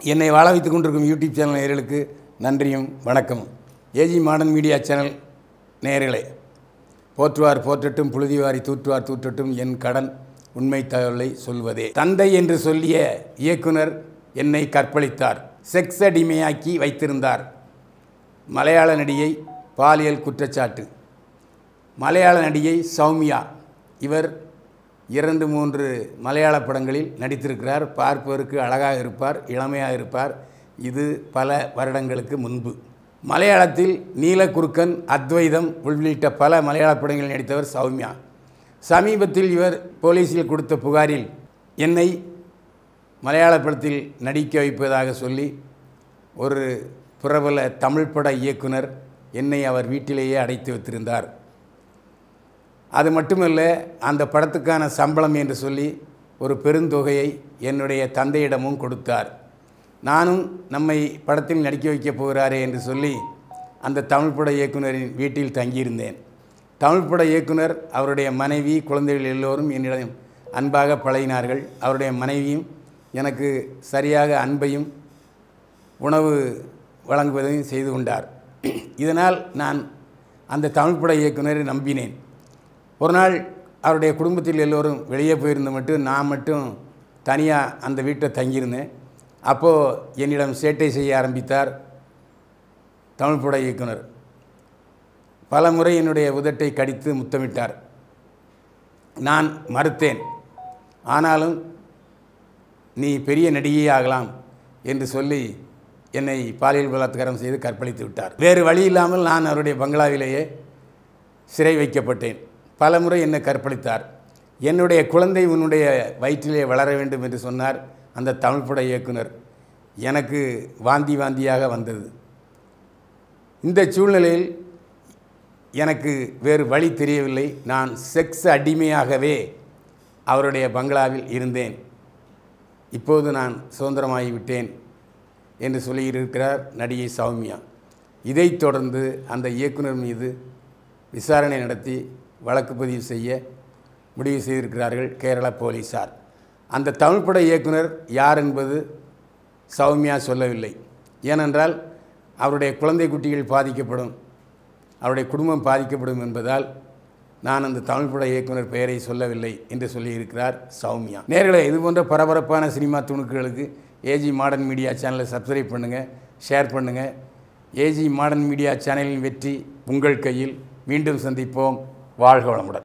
என்னை வாழ வைத்துக் கொண்டிருக்கும் யூடியூப் சேனல் நேயர்களுக்கு நன்றியும் வணக்கமும் ஏஜி மாடர்ன் மீடியா சேனல் நேயர்களே போற்றுவார் போற்றட்டும் புழுதிவாரி தூற்றுவார் தூற்றட்டும் என் கடன் உண்மை தகவலை சொல்வதே தந்தை என்று சொல்லிய இயக்குனர் என்னை கற்பழித்தார் செக்ஸ் அடிமையாக்கி வைத்திருந்தார் மலையாள நடிகை பாலியல் குற்றச்சாட்டு மலையாள நடிகை சௌமியா இவர் இரண்டு மூன்று மலையாள படங்களில் நடித்திருக்கிறார் பார்ப்பவருக்கு அழகாக இருப்பார் இளமையாக இருப்பார் இது பல வருடங்களுக்கு முன்பு மலையாளத்தில் நீலக்குறுக்கன் அத்வைதம் உள்ளிட்ட பல மலையாள படங்களில் நடித்தவர் சௌமியா சமீபத்தில் இவர் போலீஸில் கொடுத்த புகாரில் என்னை மலையாள படத்தில் நடிக்க வைப்பதாக சொல்லி ஒரு பிரபல தமிழ் பட இயக்குனர் என்னை அவர் வீட்டிலேயே அடைத்து வைத்திருந்தார் அது மட்டுமல்ல அந்த படத்துக்கான சம்பளம் என்று சொல்லி ஒரு பெருந்தொகையை என்னுடைய தந்தையிடமும் கொடுத்தார் நானும் நம்மை படத்தில் நடிக்க வைக்கப் போகிறாரே என்று சொல்லி அந்த தமிழ் பட இயக்குனரின் வீட்டில் தங்கியிருந்தேன் தமிழ் பட இயக்குனர் அவருடைய மனைவி குழந்தைகள் எல்லோரும் என்னிடம் அன்பாக பழகினார்கள் அவருடைய மனைவியும் எனக்கு சரியாக அன்பையும் உணவு வழங்குவதையும் செய்து கொண்டார் இதனால் நான் அந்த தமிழ் பட இயக்குனரை நம்பினேன் ஒரு நாள் அவருடைய குடும்பத்தில் எல்லோரும் வெளியே போயிருந்த மட்டும் நான் மட்டும் தனியாக அந்த வீட்டை தங்கியிருந்தேன் அப்போது என்னிடம் சேட்டை செய்ய ஆரம்பித்தார் தமிழ் பட இயக்குனர் பல முறை என்னுடைய உதட்டை கடித்து முத்தமிட்டார் நான் மறுத்தேன் ஆனாலும் நீ பெரிய நடிகை ஆகலாம் என்று சொல்லி என்னை பாலியல் பலாத்காரம் செய்து கற்பழித்து விட்டார் வேறு வழி இல்லாமல் நான் அவருடைய பங்களாவிலேயே சிறை வைக்கப்பட்டேன் பல முறை என்னை கற்பழித்தார் என்னுடைய குழந்தை உன்னுடைய வயிற்றிலே வளர வேண்டும் என்று சொன்னார் அந்த தமிழ் பட இயக்குனர் எனக்கு வாந்தி வாந்தியாக வந்தது இந்த சூழ்நிலையில் எனக்கு வேறு வழி தெரியவில்லை நான் செக்ஸ் அடிமையாகவே அவருடைய பங்களாவில் இருந்தேன் இப்போது நான் சுதந்திரமாகிவிட்டேன் என்று சொல்லியிருக்கிறார் நடிகை சௌமியா இதைத் தொடர்ந்து அந்த இயக்குனர் மீது விசாரணை நடத்தி வழக்கு பதிவு செய்ய முடிவு செய்திருக்கிறார்கள் கேரள போலீஸார் அந்த தமிழ் பட இயக்குனர் யார் என்பது சௌமியா சொல்லவில்லை ஏனென்றால் அவருடைய குழந்தை குட்டிகள் பாதிக்கப்படும் அவருடைய குடும்பம் பாதிக்கப்படும் என்பதால் நான் அந்த தமிழ் பட இயக்குனர் பெயரை சொல்லவில்லை என்று சொல்லியிருக்கிறார் சௌமியா நேர்களே இது போன்ற பரபரப்பான சினிமா துணுக்குகளுக்கு ஏஜி மாடர்ன் மீடியா சேனலை சப்ஸ்கிரைப் பண்ணுங்கள் ஷேர் பண்ணுங்கள் ஏஜி மாடர்ன் மீடியா சேனலின் வெற்றி உங்கள் கையில் மீண்டும் சந்திப்போம் வாழ்க வளமுடன்